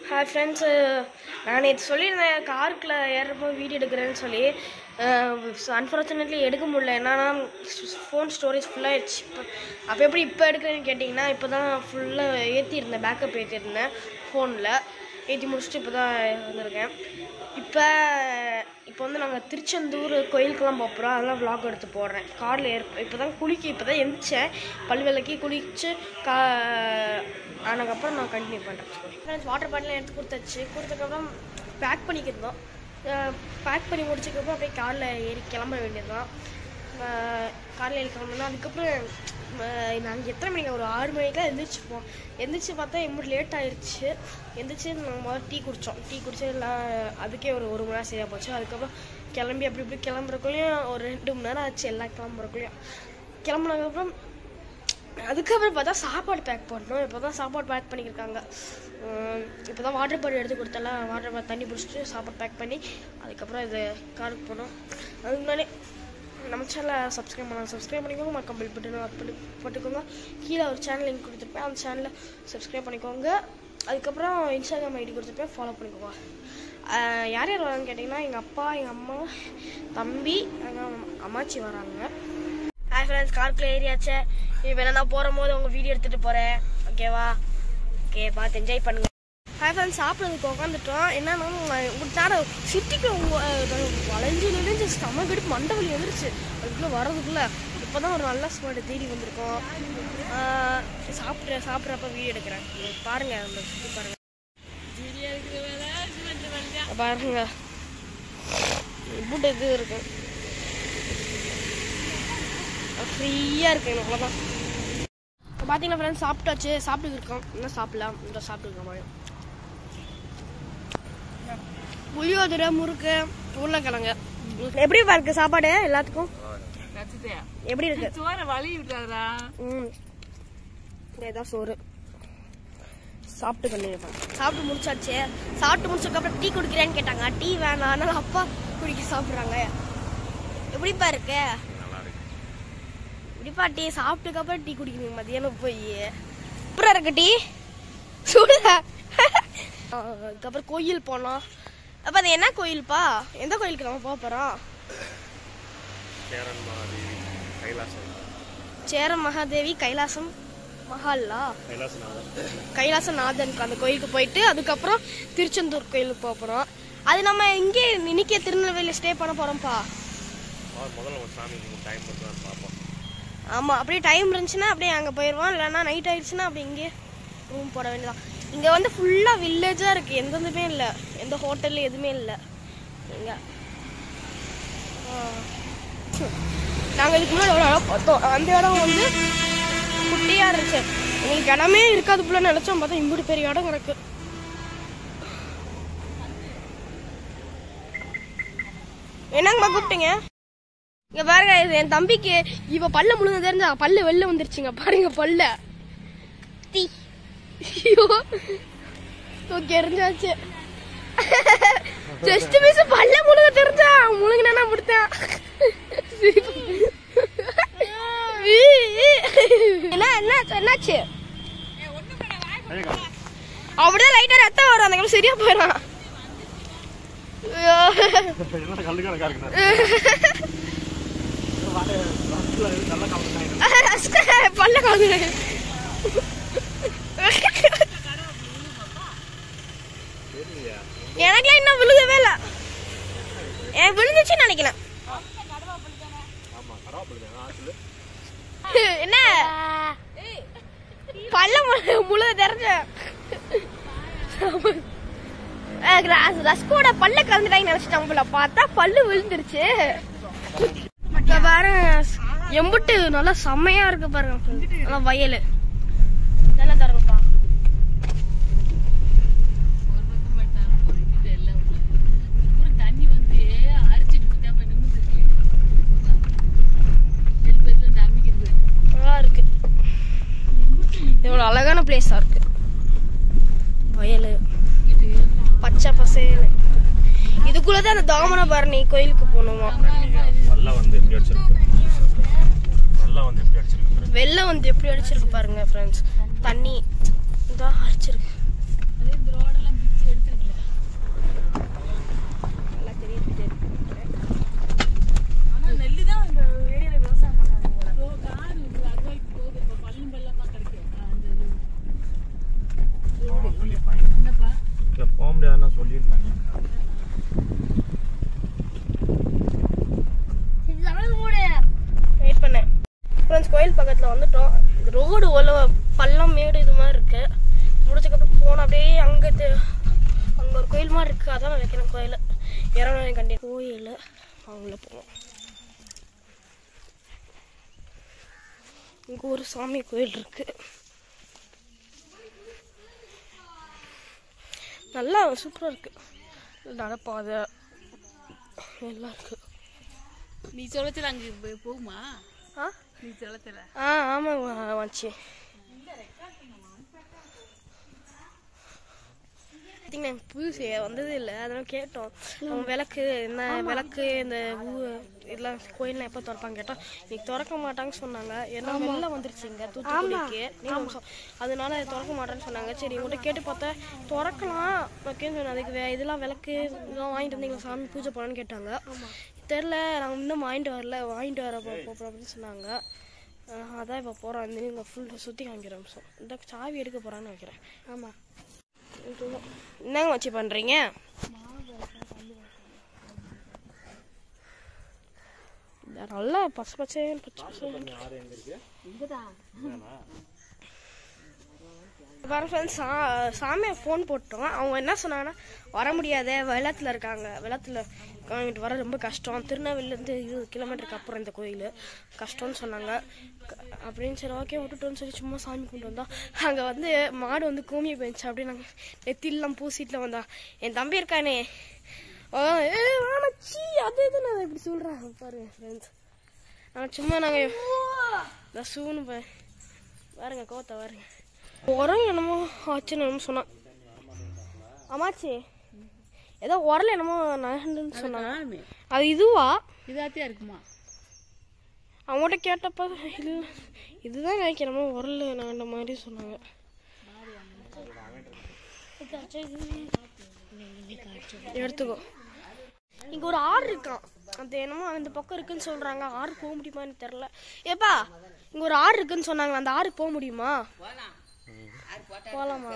Hi friends நான் நேற்று சொல்லியிருந்தேன் காருக்குள்ள ஏறுறப்போ வீடியோ எடுக்கிறேன்னு சொல்லி அன்ஃபார்ச்சுனேட்லி எடுக்க முடியல என்னன்னா ஃபோன் ஸ்டோரேஜ் ஃபுல்லாகிடுச்சு இப்போ அப்போ எப்படி இப்போ எடுக்கிறேன்னு கேட்டிங்கன்னா இப்போ தான் ஃபுல்லாக ஏற்றிருந்தேன் பேக்கப் ஏற்றிருந்தேன் ஃபோனில் ஏற்றி முடிச்சுட்டு இப்போ தான் வந்திருக்கேன் இப்போ இப்போ வந்து நாங்கள் திருச்செந்தூர் கோயிலுக்கெல்லாம் போகிறோம் அதெல்லாம் vlog எடுத்து போடுறேன் காரில் ஏற் இப்போ தான் குளிக்க இப்போ தான் எந்திரிச்சேன் பல் விளக்கி குளிச்சு கா ஆனதுக்கப்புறம் நான் கண்டினியூ பண்ணுறேன் ஃப்ரெண்ட்ஸ் வாட்டர் பாட்டிலாம் எடுத்து கொடுத்தாச்சு கொடுத்ததுக்கப்புறம் பேக் பண்ணிக்கிருந்தோம் பேக் பண்ணி முடிச்சதுக்கப்புறம் அப்படியே காரில் ஏறி கிளம்ப வேண்டியது தான் காரில் ஏறி கிளம்புனா அதுக்கப்புறம் நாங்கள் எத்தனை மணிக்கு ஒரு ஆறு மணிக்கெலாம் எந்திரிச்சுப்போம் எந்திரிச்சு பார்த்தா எங்களுக்கு லேட் ஆயிடுச்சு எந்திரிச்சு நாங்கள் முதல்ல டீ குடித்தோம் டீ குடிச்சு எல்லாம் அதுக்கே ஒரு ஒரு மணி நேரம் சரியாக போச்சு அதுக்கப்புறம் கிளம்பி அப்படி இப்படி கிளம்புறக்குள்ளேயும் ஒரு ரெண்டு மணி நேரம் ஆச்சு எல்லாம் கிளம்புறக்குள்ளேயும் கிளம்புனதுக்கப்புறம் அதுக்கப்புறம் பார்த்தா சாப்பாடு பேக் பண்ணோம் இப்போ தான் சாப்பாடு பேக் பண்ணியிருக்காங்க இப்போ தான் வாட்டர் பாட்டில் எடுத்து கொடுத்தலாம் வாட்டர் பாட்டில் தண்ணி பிடிச்சிட்டு சாப்பாடு பேக் பண்ணி அதுக்கப்புறம் இது காருக்கு போனோம் அதுக்கு முன்னாடி நம்ம சேனலை சப்ஸ்கிரைப் பண்ணலாம் சப்ஸ்கிரைப் பண்ணிக்கோங்க மக்கம் பில் பட்டன் ஒர்க் பண்ணி போட்டுக்கோங்க கீழே ஒரு சேனல் லிங்க் கொடுத்துருப்பேன் அந்த சேனலை சப்ஸ்கிரைப் பண்ணிக்கோங்க அதுக்கப்புறம் இன்ஸ்டாகிராம் ஐடி கொடுத்துருப்பேன் ஃபாலோ பண்ணிக்கோங்க ஆஹ் யார் யார் வராங்கன்னு கேட்டிங்கன்னா எங்கள் அப்பா எங்கள் அம்மா தம்பி எங்கள் அம்மாச்சி வராங்க ஹாய் ஃப்ரெண்ட்ஸ் காருக்குள்ள ஏரியாச்சே இப்போ நான் போகிற போது உங்கள் வீடியோ எடுத்துகிட்டு போகிறேன் ஓகேவா ஓகே பார்த்து என்ஜாய் பண்ணுங்க ஹாய் ஃப்ரெண்ட்ஸ் சாப்பிட்றதுக்கு உட்காந்துட்டோம் என்னன்னா ஒரு நேரம் சிட்டிக்கு வளைஞ்சு நெளிஞ்சு செம கடுப்பு மண்டை வலி வந்துருச்சு அதுக்குள்ளே வரதுக்குள்ளே இப்போ தான் ஒரு நல்ல ஸ்பாட்டை தேடி வந்திருக்கோம் ஆஹ் சாப்பிட்ற சாப்பிட்றப்ப வீடியோ எடுக்கிறேன் பாருங்கள் அந்த சுற்றி பாருங்கள் பாருங்க இப்படி இது இருக்கு ஃப்ரீயாக இருக்கு எனக்கு அவ்வளோதான் இப்போ பார்த்தீங்கன்னா ஃப்ரெண்ட்ஸ் சாப்பிட்டாச்சு சாப்பிட்டு இருக்கோம் இன்னும் சாப்பிடலாம் இந்த சாப்பிட்டு இருக்கோம் மழை புளியோதரை முறுக்கு உருளைக்கிழங்கு எப்படி இருக்கு சாப்பாடு எல்லாத்துக்கும் எப்படி இருக்கு சோற வழி விட்டாரா ம் இதான் சோறு சாப்பிட்டு பண்ணிருப்பேன் சாப்பிட்டு முடிச்சாச்சு சாப்பிட்டு முடிச்சதுக்கப்புறம் டீ குடிக்கிறேன்னு கேட்டாங்க டீ வேணாம் அதனால அப்பா குடிக்க சாப்பிட்றாங்க எப்படிப்பா இருக்கு எப்படிப்பா டீ சாப்பிட்டதுக்கப்புறம் டீ குடிக்கணும் மதியானம் போய் அப்புறம் இருக்கு டீ சுடுதா அதுக்கப்புறம் கோயில் போனோம் அப்போ அது என்ன கோயில்ப்பா எந்த கோயிலுக்கு நம்ம போக போகிறோம் சேரன் மகாதேவி கைலாசம் சேர மகாதேவி கைலாசம் மஹால்லா கைலாசநாதன் கைலாசநாதனுக்கு அந்த கோயிலுக்கு போயிட்டு அதுக்கப்புறம் திருச்செந்தூர் கோயிலுக்கு போக போகிறோம் அது நம்ம இங்கே இன்னைக்கே திருநெல்வேலியில் ஸ்டே பண்ண போகிறோம்ப்பா வா, முதல்ல ஒரு சாமி டைம் கொடுத்து பார்ப்போம் ஆமாம் அப்படியே டைம் இருந்துச்சுன்னா அப்படியே அங்கே போயிடுவோம் இல்லைன்னா நைட் ஆயிடுச்சுன்னா அப்படியே இங்கே ரூம் போட வேண்டியதான் இங்கே வந்து ஃபுல்லாக வில்லேஜாக இருக்குது எந்த இதுவுமே இல்லை எந்த ஹோட்டல்ல எதுவுமே இல்லை இங்கே நாங்கள் இதுக்கு முன்னாடி ஒரு இடம் பார்த்தோம் அந்த இடம் வந்து குட்டியாக இருந்துச்சு எங்களுக்கு இடமே இருக்காது போல நினச்சோம் பார்த்தா இம்புட்டு பெரிய இடம் கிடக்கு என்னங்கம்மா கூப்பிட்டீங்க இங்க பாருங்க இது என் தம்பிக்கு இவ பல்ல முழுங்க தெரிஞ்சா பல்லு வெளில வந்துருச்சுங்க பாருங்க பல்ல தீ ஐயோ தூக்கி எறிஞ்சாச்சு ஜஸ்ட் மிஸ் பல்ல முழுங்க தெரிஞ்சா முழுங்கினா முடித்தான் என்ன என்னாச்சு என்னாச்சு அப்படியே லைட்டா ரத்தம் வரும் அந்த சரியா போயிடும் ஐயோ. என்ன கல்லு கணக்கா இருக்கு நல்ல கலந்து பல்ல காது எனக்குலாம் இன்னும் விழுகவே இல்லை எனக்கு விழுந்துச்சுன்னு நினைக்கிறேன் ஆமா கடவாப்படுது ஆத்துல என்ன பல்ல மு- முழுக தெரிஞ்ச ரஸ்கோட பல்ல கலந்துட்டாங்க நினைச்சிட்டாங்க போல பார்த்தா பல்லு விழுந்துருச்சு இப்ப பாருங்க எம்புட்டு நல்லா செம்மையா இருக்கு பாருங்க நல்லா வயல் நல்லா தருங்கப்பா ஒரு பக்கம் பட்டாலும் பொறுக்கிட்டு எல்லாம் உள்ள. அப்புறம் தண்ணி வந்து அரிச்சிட்டு போய் போய் நிமிர்ந்து இருக்கு. நெல் பயிர்ல இந்த அம்மிக்கிறது. நல்லா இருக்கு இவ்வளவு அழகான பிளேஸா இருக்கு வயல் இது பச்சை பசேல் இதுக்குள்ளதான் அந்த தாமனபரணி கோயிலுக்கு போகணுமா நல்லா வந்து எப்படி அடிச்சிருக்கு நல்லா வந்து எப்படி அடிச்சிருக்கு வெள்ளம் வந்து எப்படி அடிச்சிருக்கு பாருங்க ஃப்ரெண்ட்ஸ் தண்ணி இதான் அடிச்சிருக்கு அதே இந்த ரோடெல்லாம் பிச்சு வந்துட்டோம் இந்த ரோடு ஒல பள்ளம் மேடு இது மாதிரி இருக்கு முடிச்சக்கப்புறம் போனோம் அப்படியே அங்கே அங்கே ஒரு கோயில் மாதிரி இருக்கு அதான் நினைக்கிறேன் கோயில் இறங்க கண்டி கோயில் அவங்கள போவோம் இங்கே ஒரு சாமி கோயில் இருக்கு நல்லா சூப்பராக இருக்கு நடப்பாதை எல்லாம் இருக்கு நீ சொல்லத்துல அங்க போய் போகுமா ஆ நீ சொல்லத்துல ஆ ஆமாம் வாச்சி பார்த்தீங்கன்னா புதுசு வந்தது இல்லை அதெல்லாம் கேட்டோம் அவங்க விளக்கு என்ன விளக்கு இந்த ஊ இதெல்லாம் கோயில்லாம் எப்போ திறப்பாங்க கேட்டோம் இன்னைக்கு திறக்க மாட்டாங்கன்னு சொன்னாங்க ஏன்னா வெளில வந்துருச்சு இங்கே தூத்துக்குடிக்கு நீலவம்சம் அதனால அது திறக்க மாட்டேன்னு சொன்னாங்க சரி உங்கள்கிட்ட கேட்டு பார்த்தா திறக்கலாம் ஓகேன்னு சொன்னேன் அதுக்கு வே- இதெல்லாம் விளக்கு இதெல்லாம் வாங்கிட்டு வந்தீங்க சாமி பூஜை பண்ணணும்னு கேட்டாங்க தெரில நாங்கள் இன்னும் வாங்கிட்டு வரல வாங்கிட்டு வர போ- போகிறோம் அப்படின்னு சொன்னாங்க ஆஹ் அதான் இப்போ போகிறோம் இந்த இங்கே ஃபுல் சுற்றி காமிக்கிற அம்சம் இந்த சாவி எடுக்க போகிறான்னு வைக்கிறேன் ஆமாம் என்னங்க வச்சு பண்ணுறீங்க நல்லா பச்சை பச்சைன்னு பச்சை பச்சைன்னு பாருங்க ஃப்ரெண்ட்ஸ் சா சாமியை ஃபோன் போட்டோம் அவங்க என்ன சொன்னாங்கன்னா வர முடியாத வெள்ளத்தில் இருக்காங்க வெள்ளத்தில் இங்கிட்டு வர ரொம்ப கஷ்டம் திருநெல்வேலிலேருந்து இருபது கிலோமீட்டருக்கு அப்புறம் இந்த கோயில் கஷ்டம்னு சொன்னாங்க க- அப்படின்னு சரி ஓகே விட்டுட்டோன்னு சொல்லி சும்மா சாமி கொண்டு வந்தோம் அங்கே வந்து மாடு வந்து கூமிய போயிடுச்சு அப்படின்னு நாங்கள் நெத்திலாம் பூசிட்டுல வந்தா என் தம்பி இருக்கானே ஓ, ஏ, வாமச்சி, அது இது நான் இப்படி சொல்கிறேன் பாருங்க ஃப்ரெண்ட்ஸ் நான் சும்மா நாங்கள் இந்த சூன்னு பா- பாருங்க கோத்த பாருங்க உரம் என்னமோ ஆச்சுன்னு என்னமோ சொன்னான் அம்மாச்சி ஏதோ உரல் என்னமோ நகண்டுன்னு சொன்னாங்க நானுமே அது இதுவா இதாத்தியா இருக்குமா அவங்கள்ட்ட கேட்டப்ப இல்லை இதுதான் நினைக்கிறமோ உரல் நகண்ட மாதிரி சொன்னாங்க எடுத்துக்கோ இங்க ஒரு ஆறு இருக்கான் அது என்னமோ அந்த பக்கம் இருக்குன்னு சொல்றாங்க ஆறு போக முடியுமான்னு தெரியல ஏப்பா இங்க ஒரு ஆறு இருக்குன்னு சொன்னாங்க அந்த ஆறு போக முடியுமா போலாமா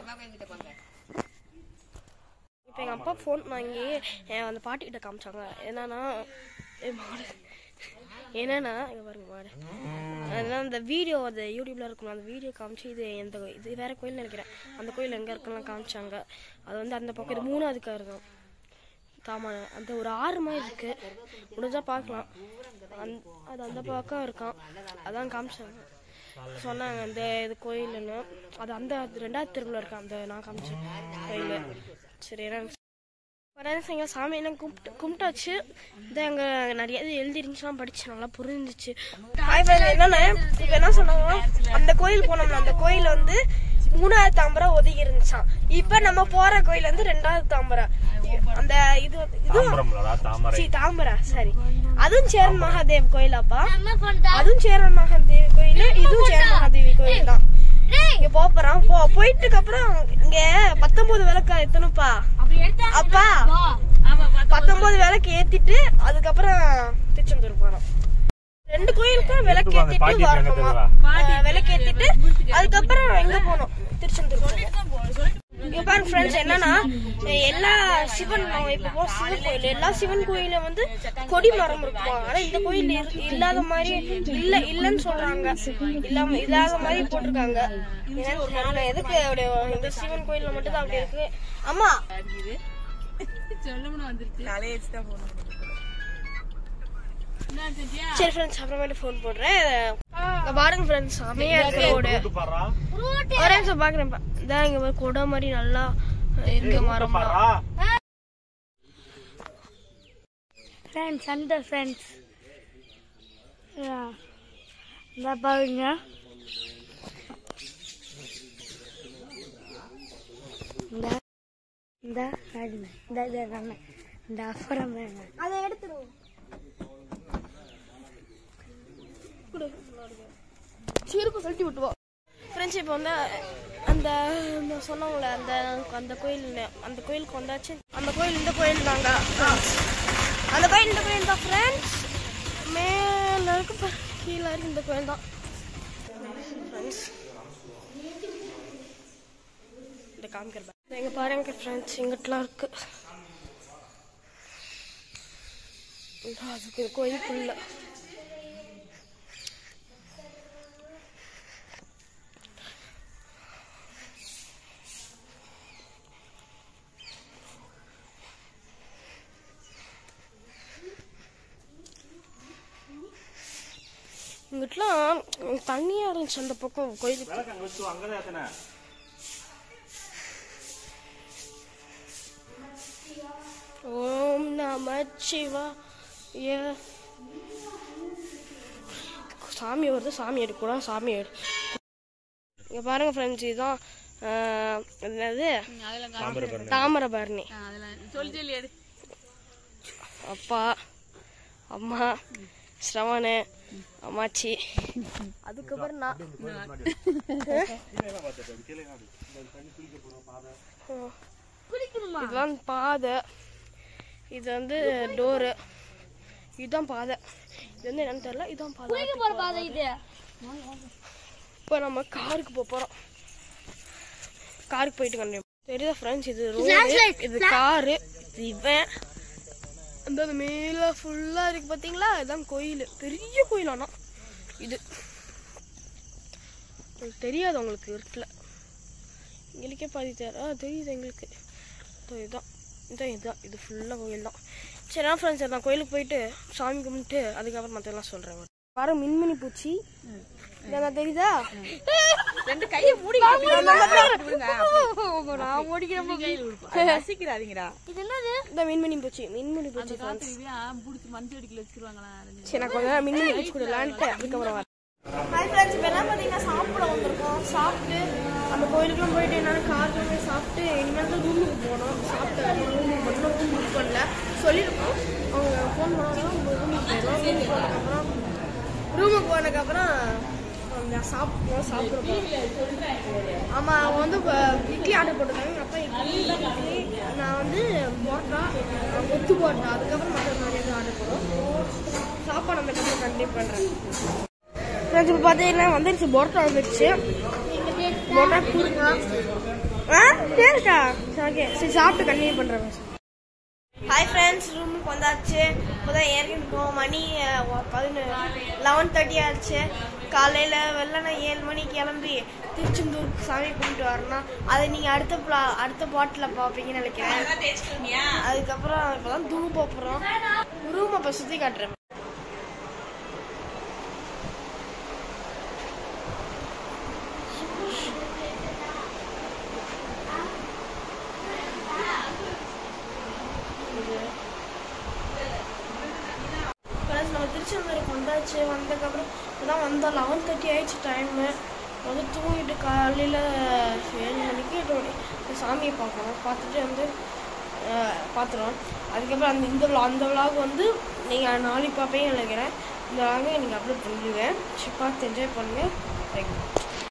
இப்போ எங்கள் அப்பா ஃபோன் வாங்கி என் அந்த பாட்டிக்கிட்ட காமிச்சாங்க என்னன்னா ஏ மாடு என்னன்னா இங்கே பாருங்க மாடு அதெல்லாம் அந்த வீடியோ அந்த யூடியூப்ல இருக்கும் அந்த வீடியோ காமிச்சு இது எந்த கோ- இது வேற கோயில் நினைக்கிறேன் அந்த கோயில் எங்கே இருக்குன்னு காமிச்சாங்க அது வந்து அந்த பக்கம் இது மூணாவதுக்கா இருக்கும் தாமான அந்த ஒரு ஆறு மாதிரி இருக்கு முடிஞ்சா பார்க்கலாம் அந் அது அந்த பக்கம் இருக்கான் அதான் காமிச்சாங்க சொன்னாங்க இந்த இது கோயில்னு அது அந்த அது ரெண்டாவது தெருவில் இருக்கு அந்த நான் காமிச்சேன் கோயில் சரி என்ன வரேன் சாமி என்ன கும்பிட்டு கும்பிட்டாச்சு இதை அங்கே நிறைய இது எழுதிருந்துச்சுலாம் படிச்சு நல்லா புரிஞ்சிச்சு என்னன்னா இப்போ என்ன சொன்னாங்கன்னா அந்த கோயில் போனோம்னா அந்த கோயில் வந்து மூணாவது தாம்பரை ஒதுங்கி இருந்துச்சான் இப்போ நம்ம போற கோயில் வந்து ரெண்டாவது தாம்பரை அந்த இது வந்து- இது தாம்பரம்லடா தாமரை சி தாம்பரா சரி அதுவும் சேரன் மகாதேவ் கோயிலாப்பா அதுவும் சேரன் மகாதேவி கோயில் இதுவும் சேரன் மகாதேவி கோயில் தான் இங்க போறோம் போ போயிட்டுக்கு அப்புறம் இங்க பத்தொன்பது விளக்கா எத்தனைப்பா அப்பா ஆமா பாத்து பத்தொன்பது விளக்கு ஏத்திட்டு அதுக்கப்புறம் திருச்செந்தூர் போறோம் ரெண்டு கோயிலுக்கும் விளக்கு எதுக்கு அந்த ஏத்திட்டு பாட்டி எங்க வரணுமா தெரியுதா? அஹ் விளக்கு ஏத்திட்டு அதுக்கப்புறம் எங்க போனோம் திருச்செந்தூர் போனோம் இங்க பாருங்க ஃப்ரெண்ட்ஸ் என்னன்னா எல்லா சிவன் நம்ம இப்ப போ சிவன் கோயில் எல்லா சிவன் கோயில வந்து கொடி மரம் இருக்கும் ஆனா இந்த கோயில் இரு- இல்லாத மாதிரி இல்ல இல்லன்னு சொல்றாங்க இல்லாம இல்லாத மாதிரி போட்டிருக்காங்க என்னன்னு தெரியல. எதுக்கு அப்படி இந்த சிவன் கோயில்ல மட்டும் தான் அப்படி இருக்கு அம்மா அடிக்குது சொல்லணும்னு வந்துருச்சு தலையை வச்சுதான் போகணும் என்ன செஞ்சியா சரி ஃப்ரெண்ட்ஸ் அப்புறமேட்டு ஃபோன் போடுறேன் இங்க பாருங்க ஃப்ரெண்ட்ஸ் செமையா இருக்கு ரோடு ரூட்டு பாரா ஒரே நிமிஷம் பாக்குறேன் இதான் இங்க பாரு, கொடை மாதிரி நல்லா இருக்கு மரம் பாரா ஃப்ரெண்ட்ஸ் அந்த ஃப்ரெண்ட்ஸ் இந்த பாருங்க இந்த இந்த பாருங்க இந்த இந்த நம்ம இந்த அப்புறம் பாருங்க அதை எடுத்துருவோம் சீருக்கு கழட்டி விட்டுவோம் ஃப்ரெண்ட்ஸ் இப்போ வந்து அந்த நம்ம சொன்னோம்ல அந்த அந்த கோயில் அந்த கோயிலுக்கு வந்தாச்சு அந்த கோயில் இந்த கோயில் தாங்க அந்த கோயில் இந்த கோயில் தான் ஃப்ரெண்ட்ஸ் மேல இருக்கு பாரு, கீழே இருக்கு இந்த கோயில் தான் ஃப்ரெண்ட்ஸ் இந்த காமிக்கிறேன் எங்க பாருங்க ஃப்ரெண்ட்ஸ் இங்கிட்டலாம் இருக்கு அதுக்கு கோயிலுக்குள்ள நைட்லாம் தண்ணியாக இருந்துச்சு அந்த பக்கம் கோயிலுக்கு விளக்கு அங்கே வச்சு அங்கே தான் ஏத்தனே ஓம் நம சிவா ஏ சாமி வருது சாமி எடுக்கூடாது சாமி எடு இங்கே பாருங்க ஃப்ரெண்ட்ஸ் இதுதான் ஆஹ், என்னது அதெல்லாம் தாமிரபரணி தாமிரபரணி அதெல்லாம் சொல்லி சொல்லி எடு அப்பா அம்மா ஸ்ரவணு அம்மாச்சி அதுக்கப்புறம் நான் இதெல்லாம் பாதை இது வந்து டோரு இதுதான் பாதை இது வந்து என்னன்னு தெரியல இதுதான் பாதை பாதை இது இப்போ நம்ம காருக்கு போக போகிறோம் காருக்கு போயிட்டு கண்டிப்பா தெரியுதா ஃப்ரெண்ட்ஸ் இது ரோடு இது காரு இது இவன் அந்த அது மேலே ஃபுல்லாக இருக்கு பார்த்தீங்களா இதுதான் கோயில் பெரிய கோயில் ஆனால் இது உங்களுக்கு தெரியாது உங்களுக்கு இருட்டில் எங்களுக்கே பாதி தெரியல ஆ தெரியுது எங்களுக்கு இதோ இதுதான் இதான் இதுதான் இது ஃபுல்லாக கோயில் தான் சரி நான் ஃப்ரெண்ட்ஸ் நான் கோயிலுக்கு போயிட்டு சாமி கும்பிட்டு அதுக்கப்புறம் மற்றெல்லாம் சொல்கிறேன் வர மின்மினி பூச்சி இதெல்லாம் தெரியுதா ரெண்டு கையை மூடி நான் ஓடிக்கிறேன் ரசிக்கிறாதீங்கடா இந்த மின்மினி பூச்சி மின்மினி பூச்சி friends. பிடிச்சி மஞ்சள் அடிக்கல வச்சிருவாங்களா சரி நான் கொஞ்ச நேரம் மின்மினி பூச்சி கூட விளையாண்டுட்டு அதுக்கப்புறம் வரேன் ஹாய் ஃப்ரெண்ட்ஸ் இப்போ என்ன பார்த்தீங்கன்னா சாப்பிட வந்திருக்கோம் சாப்பிட்டு அந்த கோயிலுக்குலாம் போயிட்டு என்னென்ன காருக்கு போய் சாப்பிட்டு இனிமேல் தான் ரூமுக்கு போகணும் சாப்பிட்டு ரூமுக்கு மட்டும் ரூம் புக் பண்ணல சொல்லியிருக்கோம் அவங்க ஃபோன் பண்ணாங்கன்னா ரூமுக்கு போயிடும் ரூமுக்கு போனதுக்கப்புறம் ரூமுக்கு போனதுக்கப்புறம் அவங்க சாப்பிடுவோம் சாப்பிடுறோம் ஆமாம் அவங்க வந்து இப்போ இட்லி ஆர்டர் போட்டிருக்காங்க எங்கள் அப்பா இட்லி இட்லி நான் வந்து போட்டா கொத்து போட்டா அதுக்கப்புறம் மற்ற மாதிரி எதுவும் ஆர்டர் போடுவோம் சாப்பாடு அந்த கப்பல் கண்டிப்பாக பண்ணுறேன் ஃப்ரெண்ட்ஸ் இப்போ பார்த்தீங்கன்னா வந்துருச்சு போட்டா வந்துருச்சு போட்டா கொடுங்க ஆ சரிக்கா ஓகே சரி சாப்பிட்டு கண்டினியூ பண்ணுறேன் ஹாய் ஃப்ரெண்ட்ஸ் ரூமுக்கு வந்தாச்சு இப்போதான் ஏறிருக்கோம் மணி பதினொன்று லெவன் தேர்ட்டி ஆச்சு காலையில் வெள்ளனை ஏழு மணிக்கு கிளம்பி திருச்செந்தூருக்கு சாமி கும்பிட்டு வரணும் அதை நீங்கள் அடுத்த pla- அடுத்த பாட்டில் பார்ப்பீங்கன்னு நினைக்கிறேன் அதுக்கப்புறம் இப்போ தான் தூங்க போகிறோம் ரூமை இப்போ சுற்றி காட்டுறேன் ஃப்ரெண்ட்ஸ் நம்ம திருச்செந்தூருக்கு வந்தாச்சு வந்ததுக்கப்புறம் இப்போதான் வந்தோம் லெவன் தேர்ட்டி ஆயிடுச்சு டைமு வந்து தூங்கிட்டு காலையில் ஏழு மணிக்கு எட்டு மணி சாமியை பார்க்கணும் பார்த்துட்டு வந்து பார்த்துருவோம் அதுக்கப்புறம் அந்த இந்த vlog- அந்த விலாக் வந்து நீங்கள் நாளைக்கு பார்ப்பீங்கன்னு நினைக்கிறேன் இந்த விலாகை நீங்கள் அப்லோட் பண்ணிடுவேன் சரி பார்த்து என்ஜாய் பண்ணுங்கள் தேங்க்யூ